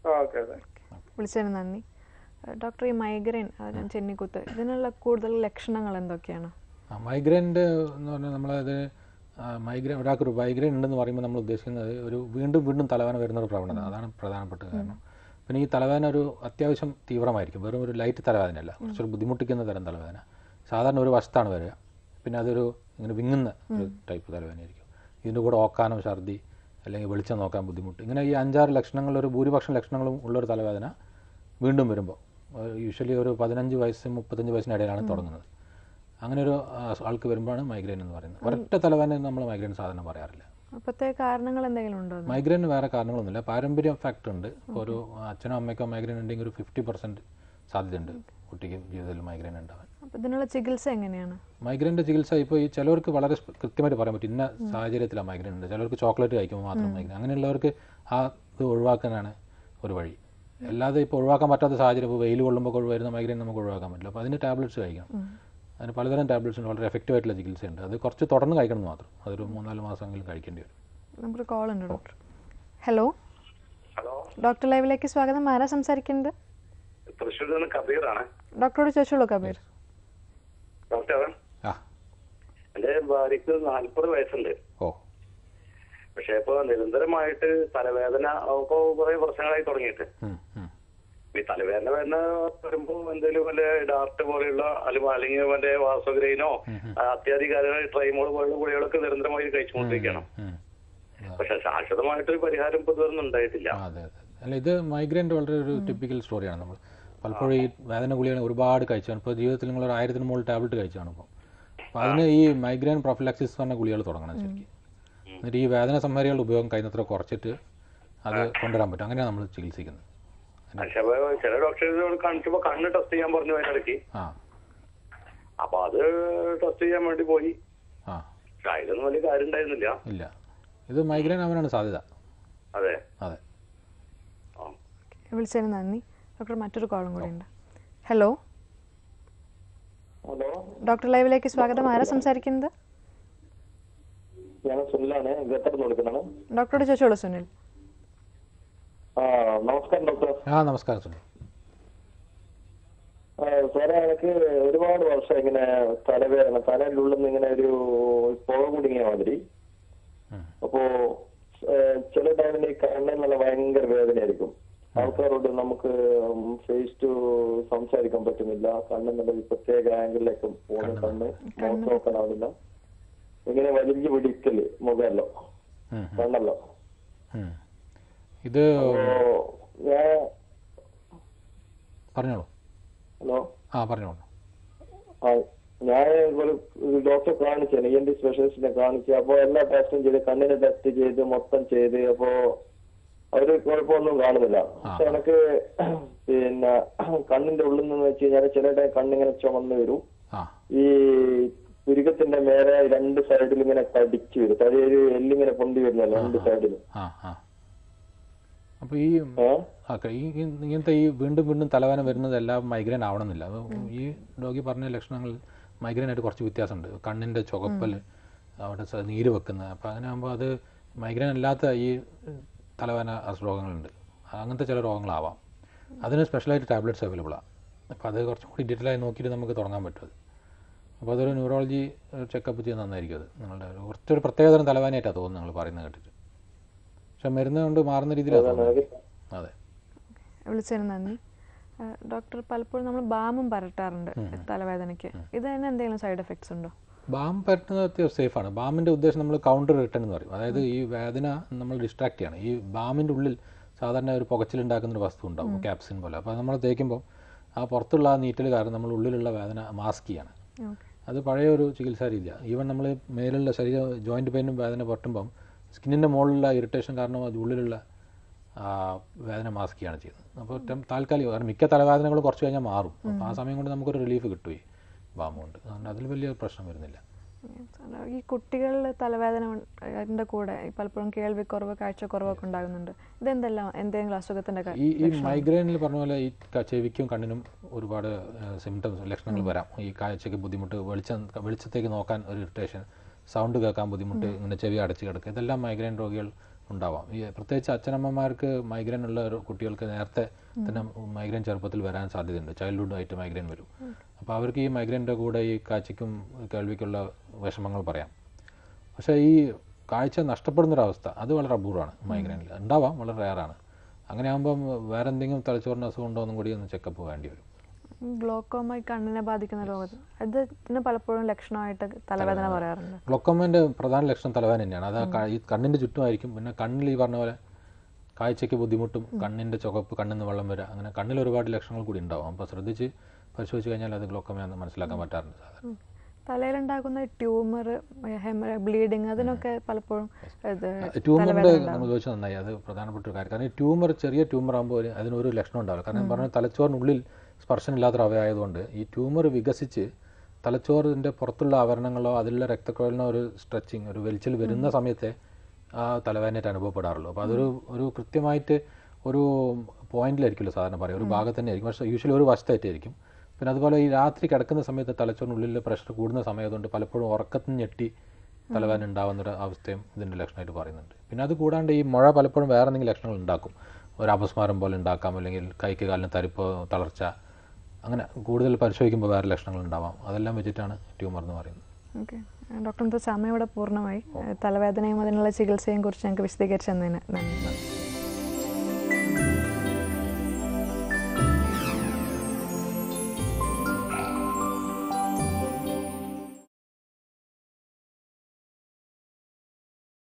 ഓക്കെ ഓക്കെ വിളിച്ചതിന് നന്ദി ഏഹ് ഡോക്ടർ ഈ മൈഗ്രെയിൻ അതായത് ചെന്നിക്കുത്ത് ഇതിനുള്ള കൂടുതൽ ലക്ഷണങ്ങൾ എന്തൊക്കെയാണ് മൈഗ്രെയിൻ്റെ എന്ന് പറഞ്ഞാൽ നമ്മളത് മൈഗ്രെയിൻ ഒരാൾക്കൊരു മൈഗ്രെയിൻ ഉണ്ടെന്ന് പറയുമ്പോൾ നമ്മൾ ഉദ്ദേശിക്കുന്നത് ഒരു വീണ്ടും വീണ്ടും തലവേദന വരുന്ന ഒരു പ്രവണത അതാണ് പ്രധാനപ്പെട്ട കാരണം പിന്നെ ഈ തലവേദന ഒരു അത്യാവശ്യം തീവ്രമായിരിക്കും വെറും ഒരു ലൈറ്റ് തലവേദനയല്ല കുറച്ചൊരു ബുദ്ധിമുട്ടിക്കുന്ന തരം തലവേദന സാധാരണ ഒരു വശത്താണ് വരിക പിന്നെ അതൊരു ഇങ്ങനെ വിങ്ങുന്ന ഒരു ടൈപ്പ് തലവേദനയായിരിക്കും ഇതിൻ്റെ കൂടെ ഓക്കാനോ ഛർദി അല്ലെങ്കിൽ വെളിച്ചം നോക്കാൻ ബുദ്ധിമുട്ട് ഇങ്ങനെ ഈ അഞ്ചാറ് ലക്ഷണങ്ങൾ ഒരു ഭൂരിപക്ഷം ലക്ഷണങ്ങളും ഉള്ളൊരു തലവേദന വീണ്ടും വരുമ്പോൾ യൂഷ്വലി ഒരു പതിനഞ്ച് വയസ്സ് മുപ്പത്തഞ്ച് വയസ്സിനിടയിലാണ് തുടങ്ങുന്നത് അങ്ങനെ ഒരു ആ, ആൾക്ക് വരുമ്പോഴാണ് മൈഗ്രെയിൻ എന്ന് പറയുന്നത് ഒരൊറ്റ തലവേദന നമ്മൾ മൈഗ്രെയിൻ സാധാരണ പറയാറില്ല പ്രത്യേക കാരണങ്ങൾ എന്തെങ്കിലും ഉണ്ടോ എന്ന്? മൈഗ്രെയിന് വേറെ കാരണങ്ങളൊന്നുമില്ല പാരമ്പര്യം ഫാക്ടർ ഉണ്ട് ഇപ്പോൾ ഒരു അച്ഛനോ അമ്മയ്ക്കോ മൈഗ്രെയിൻ ഉണ്ടെങ്കിൽ ഒരു ഫിഫ്റ്റി പെർസെൻറ്റ് സാധ്യതയുണ്ട് കുട്ടിക്ക് ജീവിതത്തിൽ മൈഗ്രെയിൻ ഉണ്ടാവാൻ അപ്പോൾ ഇതിനുള്ള ചികിത്സ എങ്ങനെയാണ് മൈഗ്രെയിൻ്റെ ചികിത്സ ഇപ്പോൾ ഈ ചിലവർക്ക് വളരെ സ്പ- കൃത്യമായിട്ട് പറയാൻ പറ്റും ഇന്ന സാഹചര്യത്തിലാണ് മൈഗ്രെയിൻ ഉണ്ട് ചിലർക്ക് ചോക്ലേറ്റ് കഴിക്കുമ്പോൾ മാത്രം മൈഗ്രെയിൻ അങ്ങനെയുള്ളവർക്ക് ആ ഇത് ഒഴിവാക്കാനാണ് ഒരു വഴി അല്ലാതെ ഇപ്പോൾ ഒഴിവാക്കാൻ പറ്റാത്ത സാഹചര്യം ഇപ്പോൾ വെയിൽ കൊള്ളുമ്പോൾ വരുന്ന മൈഗ്രെയിൻ നമുക്ക് ഒഴിവാക്കാൻ പറ്റില്ല അപ്പോൾ അതിന് ടാബ്ലറ്റ്സ് കഴിക്കണം അതിന് പലതരം ടാബ്ലറ്റ്സ് ഉണ്ട് വളരെ എഫക്റ്റീവ് ആയിട്ടുള്ള ചികിത്സയുണ്ട് അത് കുറച്ച് തുടർന്ന് കഴിക്കണം എന്ന് മാത്രം അതൊരു മൂന്നാല് മാസമെങ്കിലും കഴിക്കേണ്ടി വരും നമുക്കൊരു കോൾ ഉണ്ട് ഡോക്ടർ ഹലോ ഹലോ ഡോക്ടർ ലൈവിലേക്ക് സ്വാഗതം ആരാ സംസാരിക്കുന്നത് തൃശ്ശൂരിൽ നിന്ന് കബീറാണ് ഡോക്ടറോട് ചോദിച്ചോളൂ കബീർ ഡോക്ടർ ആ എന്റെ ഭാര്യക്ക് നാല്പത് വയസ്സുണ്ട് ഓ പക്ഷെ ഇപ്പൊ നിരന്തരമായിട്ട് തലവേദന ഇപ്പൊ കുറെ വർഷങ്ങളായി തുടങ്ങിയിട്ട് ഉം, ഉം. ഈ തലവേദന വരുന്ന വരുമ്പോ എന്തെങ്കിലും വല്ല ഡാർട്ട് പോലെയുള്ള അല്ലെങ്കിൽ അല്ലെങ്കിൽ വല്ല വാസോഗ്രൈനോ അത്യാധികാര ട്രൈമോൾ പോലുള്ള ഗുളികളൊക്കെ നിരന്തരമായി കഴിച്ചുകൊണ്ടിരിക്കണം ഉം. പക്ഷെ ശാശ്വതമായിട്ടൊരു പരിഹാരം ഇപ്പൊ ഇതുവരെ ഉണ്ടായിട്ടില്ല ആ, അതെ അതെ അല്ല ഇത് മൈഗ്രെയിൻ്റെ വളരെ ഒരു ടിപ്പിക്കൽ സ്റ്റോറിയാണ് നമ്മൾ പലപ്പോഴും ഈ വേദന ഗുളികൾ ഒരുപാട് കഴിച്ചാണ് ഇപ്പോൾ ജീവിതത്തിൽ നിങ്ങൾ ഒരു ആയിരത്തിന് മുകളിൽ ടാബ്ലറ്റ് കഴിച്ചാണ് ഇപ്പോൾ അപ്പോൾ അതിന് ഈ മൈഗ്രെയിൻ പ്രൊഫിലാക്സിസ് പറഞ്ഞ ഗുളികൾ തുടങ്ങണം ശരിക്കും എന്നിട്ട് ഈ വേദന സംഹാരികളുടെ ഉപയോഗം കഴിയുന്നത്ര കുറച്ചിട്ട് അത് കൊണ്ടുവരാൻ പറ്റും അങ്ങനെയാണ് നമ്മൾ ചികിത്സിക്കുന്നത് പക്ഷെ അപ്പൊ ചില ഡോക്ടേഴ്സിനോട് കാണിച്ചപ്പോ കണ്ണ് ടെസ്റ്റ് ചെയ്യാൻ പറഞ്ഞു അതിനിടയ്ക്ക് ആ അപ്പൊ അത് ടെസ്റ്റ് ചെയ്യാൻ വേണ്ടി പോയി ആ പക്ഷെ അതിലൊന്നും വലിയ കാര്യം ഉണ്ടായിരുന്നില്ല ഇല്ല ഇത് മൈഗ്രെയിൻ ആവാനാണ് സാധ്യത അതെ അതെ ആ വിളിച്ചതിന് നന്ദി ഡോക്ടർ മറ്റൊരു കോളും കൂടി ഉണ്ട് ഹലോ ഹലോ ഡോക്ടർ ലൈവിലേക്ക് സ്വാഗതം ആരാ സംസാരിക്കുന്നത് ഞാൻ സുനിലാണ് ഖത്തറിൽ വിളിക്കുന്നതാണ് ഡോക്ടറോട് ചോദിച്ചോളൂ സുനിൽ ആ നമസ്കാരം ഡോക്ടർ ആ നമസ്കാരം സുനിൽ ആ, സാറേ എനിക്ക് ഒരുപാട് വർഷം ഇങ്ങനെ തലവേദന തലയുടെ ഉള്ളിൽ നിന്ന് ഇങ്ങനെ ഒരു പുക കുടുങ്ങിയ മാതിരി ഉം. അപ്പോ ഏ, ചില ടൈമിൽ ഈ കണ്ണിൽ നല്ല ഭയങ്കര വേദനയായിരിക്കും ആൾക്കാരോട് നമുക്ക് ഫേസ് ടു സംസാരിക്കാൻ പറ്റുന്നില്ല കണ്ണിൽ നല്ല ഒരു പ്രത്യേക ആംഗിളിലേക്ക് പോകുന്ന കണ്ണ് മുഖത്ത് നോക്കാനാവില്ല ഇങ്ങനെ വലിഞ്ഞു പിടിക്കല് മുഖമല്ലോ ഉം, ഉം, കണ്ണല്ലോ ഉം. ഇത് അപ്പോ ഞാൻ പറഞ്ഞോളൂ ഹലോ ആ പറഞ്ഞോളൂ ആ, ഞാൻ ഒരു ഒരു ഡോക്ടറെ കാണിച്ചു ഇ എൻ ഡി സ്പെഷ്യലിസ്റ്റിനെ കാണിച്ചു അപ്പൊ എല്ലാ ടെസ്റ്റും ചെയ്ത് കണ്ണിന് ടെസ്റ്റ് ചെയ്ത് മൊത്തം ചെയ്ത് അപ്പോ അവര് കുഴപ്പമൊന്നും കാണുന്നില്ല പക്ഷെ എനിക്ക് പിന്നെ കണ്ണിന്റെ ഉള്ളിൽ നിന്ന് വെച്ച് കഴിഞ്ഞാൽ ചില ടൈം കണ്ണിങ്ങനെ ചുമന്ന് വരും ആ ഈ പുരുകത്തിന്റെ മേലെ രണ്ട് സൈഡിൽ ഇങ്ങനെ തടിച്ചു വരും തടിയൊരു എല്ലിങ്ങനെ പൊന്തി വരുന്നല്ലോ രണ്ട് സൈഡിലും ആ ആ അപ്പോൾ ഈ ഏഹ് ആ ക- ഈ ഈ ഇങ്ങനത്തെ ഈ വീണ്ടും വീണ്ടും തലവേദന വരുന്നത് എല്ലാം മൈഗ്രെയിൻ ആവണമെന്നില്ല അപ്പോൾ ഈ രോഗി പറഞ്ഞ ലക്ഷണങ്ങൾ മൈഗ്രെയിൻ ആയിട്ട് കുറച്ച് വ്യത്യാസമുണ്ട് കണ്ണിൻ്റെ ചുവപ്പൽ അവിടെ സ- നീര് വെക്കുന്നത് അപ്പോൾ അങ്ങനെ ആകുമ്പോൾ അത് മൈഗ്രെയിൻ അല്ലാത്ത ഈ തലവേദന അസു- രോഗങ്ങളുണ്ട് അങ്ങനത്തെ ചില രോഗങ്ങളാവാം അതിന് സ്പെഷ്യലായിട്ട് ടാബ്ലറ്റ്സ് അവൈലബിളാണ് അപ്പോൾ അത് കുറച്ചും കൂടി ഡീറ്റെയിൽ ആയി നോക്കിയിട്ട് നമുക്ക് തുടങ്ങാൻ പറ്റും അത് അപ്പോൾ അതൊരു ന്യൂറോളജി ചെക്കപ്പ് ചെയ്യുന്നത് നന്നായിരിക്കും അത് നിങ്ങളുടെ ഒരു കുറച്ചൊരു പ്രത്യേകതരം തലവേദനയായിട്ടാണ് തോന്നുന്നത് നിങ്ങൾ പറയുന്നത് കേട്ടിട്ട് പക്ഷെ മരുന്ന് കൊണ്ട് മാറുന്ന രീതിയിലാണ് തോന്നുന്നത് അതെ വിളിച്ചതിന് നന്ദി ആ, ഡോക്ടർ പലപ്പോഴും നമ്മൾ ബാമും പരട്ടാറുണ്ട് തലവേദനയ്ക്ക് ഇത് തന്നെ എന്തെങ്കിലും സൈഡ് എഫക്ട്സ് ഉണ്ടോ ബാം പറ്റുന്നത് അത്യാവശ്യം സേഫാണ് ബാമിൻ്റെ ഉദ്ദേശം നമ്മൾ കൗണ്ടർ റിട്ടേൺ എന്ന് പറയും അതായത് ഈ വേദന നമ്മൾ ഡിസ്ട്രാക്ട് ചെയ്യണം ഈ ബാമിൻ്റെ ഉള്ളിൽ സാധാരണ ഒരു പുകച്ചിലുണ്ടാക്കുന്ന ഒരു വസ്തു ഉണ്ടാവും ക്യാപ്സിൻ പോലെ അപ്പോൾ നമ്മൾ തേക്കുമ്പോൾ ആ പുറത്തുള്ള ആ നീറ്റൽ കാരണം നമ്മൾ ഉള്ളിലുള്ള വേദന മാസ്ക് ചെയ്യാണ് ഓക്കെ അത് പഴയ ഒരു ചികിത്സാ രീതിയാണ് ഈവൻ നമ്മൾ മേലുള്ള ശരീര ജോയിൻറ്റ് പെയിനും വേദന പൊട്ടുമ്പം സ്കിന്നിൻ്റെ മുകളിലുള്ള ഇറിറ്റേഷൻ കാരണം അത് ഉള്ളിലുള്ള ആ, വേദന മാസ്ക് ചെയ്യാണ് ചെയ്യുന്നത് അപ്പോൾ ടെം- താൽക്കാലികം കാരണം മിക്ക തലവേദനകളും കുറച്ച് കഴിഞ്ഞാൽ മാറും അപ്പോൾ ആ സമയം കൊണ്ട് നമുക്കൊരു റിലീഫ് കിട്ടുകയും ബാം കൊണ്ട് അതുകൊണ്ട് അതിൽ വലിയ പ്രശ്നം വരുന്നില്ല ഈ കുട്ടികളിൽ തലവേദന അതിൻ്റെ കൂടെ ഈ പലപ്പോഴും കേൾവിക്കുറവ് കാഴ്ചക്കുറവൊക്കെ ഉണ്ടാകുന്നുണ്ട് ഇതെന്തെല്ലാം എന്തെങ്കിലും അസുഖത്തിൻ്റെ ക- ഈ ഈ മൈഗ്രെയിനിൽ പറഞ്ഞ പോലെ ഈ ക- ചെവിക്കും കണ്ണിനും ഒരുപാട് സിംറ്റംസ് ലക്ഷണങ്ങൾ വരാം ഈ കാഴ്ചയ്ക്ക് ബുദ്ധിമുട്ട് വെളിച്ചം വെളിച്ചത്തേക്ക് നോക്കാൻ ഒരു ഇറിറ്റേഷൻ സൗണ്ട് കേൾക്കാൻ ബുദ്ധിമുട്ട് ഇങ്ങനെ ചെവി അടച്ച് കിടക്കുക ഇതെല്ലാം മൈഗ്രെയിൻ രോഗികൾ ഉണ്ടാവാം ഈ പ്രത്യേകിച്ച് അച്ഛനമ്മമാർക്ക് മൈഗ്രെയിൻ ഉള്ള ഒരു കുട്ടികൾക്ക് നേരത്തെ തന്നെ മൈഗ്രെയിൻ ചെറുപ്പത്തിൽ വരാൻ സാധ്യതയുണ്ട് ചൈൽഡ്ഹുഡ് ആയിട്ട് മൈഗ്രെയിൻ വരും അപ്പോൾ അവർക്ക് ഈ മൈഗ്രെയിൻ്റെ കൂടെ ഈ കാഴ്ചയ്ക്കും കേൾവിക്കുള്ള വിഷമങ്ങൾ പറയാം പക്ഷേ ഈ കാഴ്ച നഷ്ടപ്പെടുന്നൊരവസ്ഥ അത് വളരെ അപൂർവമാണ് മൈഗ്രെയിനിൽ ഉണ്ടാവാം വളരെ റയറാണ് അങ്ങനെ ആകുമ്പം വേറെ എന്തെങ്കിലും തലച്ചോറിന് അസുഖം ഉണ്ടോ എന്നും കൂടി ഒന്ന് ചെക്കപ്പ് വേണ്ടി വരും ഗ്ലോക്കോമ ഈ കണ്ണിനെ ബാധിക്കുന്ന രോഗം അതിന് പലപ്പോഴും ലക്ഷണമായിട്ട് തലവേദന പറയാറുണ്ട് ഗ്ലോക്കോമേൻ്റെ പ്രധാന ലക്ഷണം തലവേദന തന്നെയാണ് അത് ആ ക- ഈ കണ്ണിൻ്റെ ചുറ്റുമായിരിക്കും പിന്നെ കണ്ണിൽ ഈ പറഞ്ഞ പോലെ കാഴ്ചയ്ക്ക് ബുദ്ധിമുട്ടും കണ്ണിൻ്റെ ചുവപ്പ് കണ്ണിൽ നിന്ന് വെള്ളം വരിക അങ്ങനെ കണ്ണിൽ ഒരുപാട് ലക്ഷണങ്ങൾ കൂടി ഉണ്ടാവും അപ്പോൾ ശ്രദ്ധിച്ച് പരിശോധിച്ച് കഴിഞ്ഞാൽ അത് ഗ്ലോക്കോമയാണെന്ന് മനസ്സിലാക്കാൻ പറ്റാറുണ്ട് സാധാരണ തലയിലുണ്ടാകുന്ന ട്യൂമർ ബ്ലീഡിങ് അതിനൊക്കെ പലപ്പോഴും ഇത് ട്യൂമറിൻ്റെ നമ്മൾ ചോദിച്ചാൽ നന്നായി അത് പ്രധാനപ്പെട്ട ഒരു കാര്യം കാരണം ഈ ട്യൂമർ ചെറിയ ട്യൂമർ ആകുമ്പോൾ ഒരു- അതിനൊരു ലക്ഷണം ഉണ്ടാവില്ല കാരണം ഞാൻ പറഞ്ഞ തലച്ചോറിനുള്ളിൽ സ്പർശനമില്ലാത്തൊരു അവയവായതുകൊണ്ട് ഈ ട്യൂമർ വികസിച്ച് തലച്ചോറിൻ്റെ പുറത്തുള്ള ആവരണങ്ങളോ അതിലുള്ള രക്തക്കുഴലിനോ ഒരു സ്ട്രെച്ചിങ് ഒരു വലിച്ചിൽ വരുന്ന സമയത്തെ ആ തലവേദനയായിട്ട് അനുഭവപ്പെടാറുള്ളൂ അപ്പോൾ അതൊരു ഒരു കൃത്യമായിട്ട് ഒരു പോയിന്റിലായിരിക്കുമല്ലോ സാധാരണ പറയുക ഒരു ഭാഗത്ത് തന്നെ ആയിരിക്കും പക്ഷേ യൂഷ്വലി ഒരു വശത്തായിട്ടായിരിക്കും പിന്നെ അതുപോലെ ഈ രാത്രി കിടക്കുന്ന സമയത്ത് തലച്ചോറിനുള്ളിൽ പ്രഷർ കൂടുന്ന സമയത്തുകൊണ്ട് പലപ്പോഴും ഉറക്കത്തിന് ഞെട്ടി തലവേദന ഉണ്ടാകുന്ന ഒരു അവസ്ഥയും ഇതിൻ്റെ ലക്ഷണമായിട്ട് പറയുന്നുണ്ട് പിന്നെ അത് കൂടാണ്ട് ഈ മുഴ പലപ്പോഴും വേറെ എന്തെങ്കിലും ലക്ഷണങ്ങൾ ഉണ്ടാക്കും ഒരു അപസ്മാരം പോലെ ഉണ്ടാക്കാം അല്ലെങ്കിൽ കൈക്ക് കാലിന് തരിപ്പ് തളർച്ച അങ്ങനെ കൂടുതൽ പരിശോധിക്കുമ്പോൾ വേറെ ലക്ഷണങ്ങൾ ഉണ്ടാവാം അതെല്ലാം വെച്ചിട്ടാണ് ട്യൂമർ എന്ന് പറയുന്നത് ഓക്കെ ഡോക്ടർ സമയം ഇവിടെ പൂർണ്ണമായി തലവേദനയും അതിനുള്ള ചികിത്സയും കുറിച്ച് ഞങ്ങൾക്ക് വിശദീകരിച്ചു തന്നതിന് നന്ദി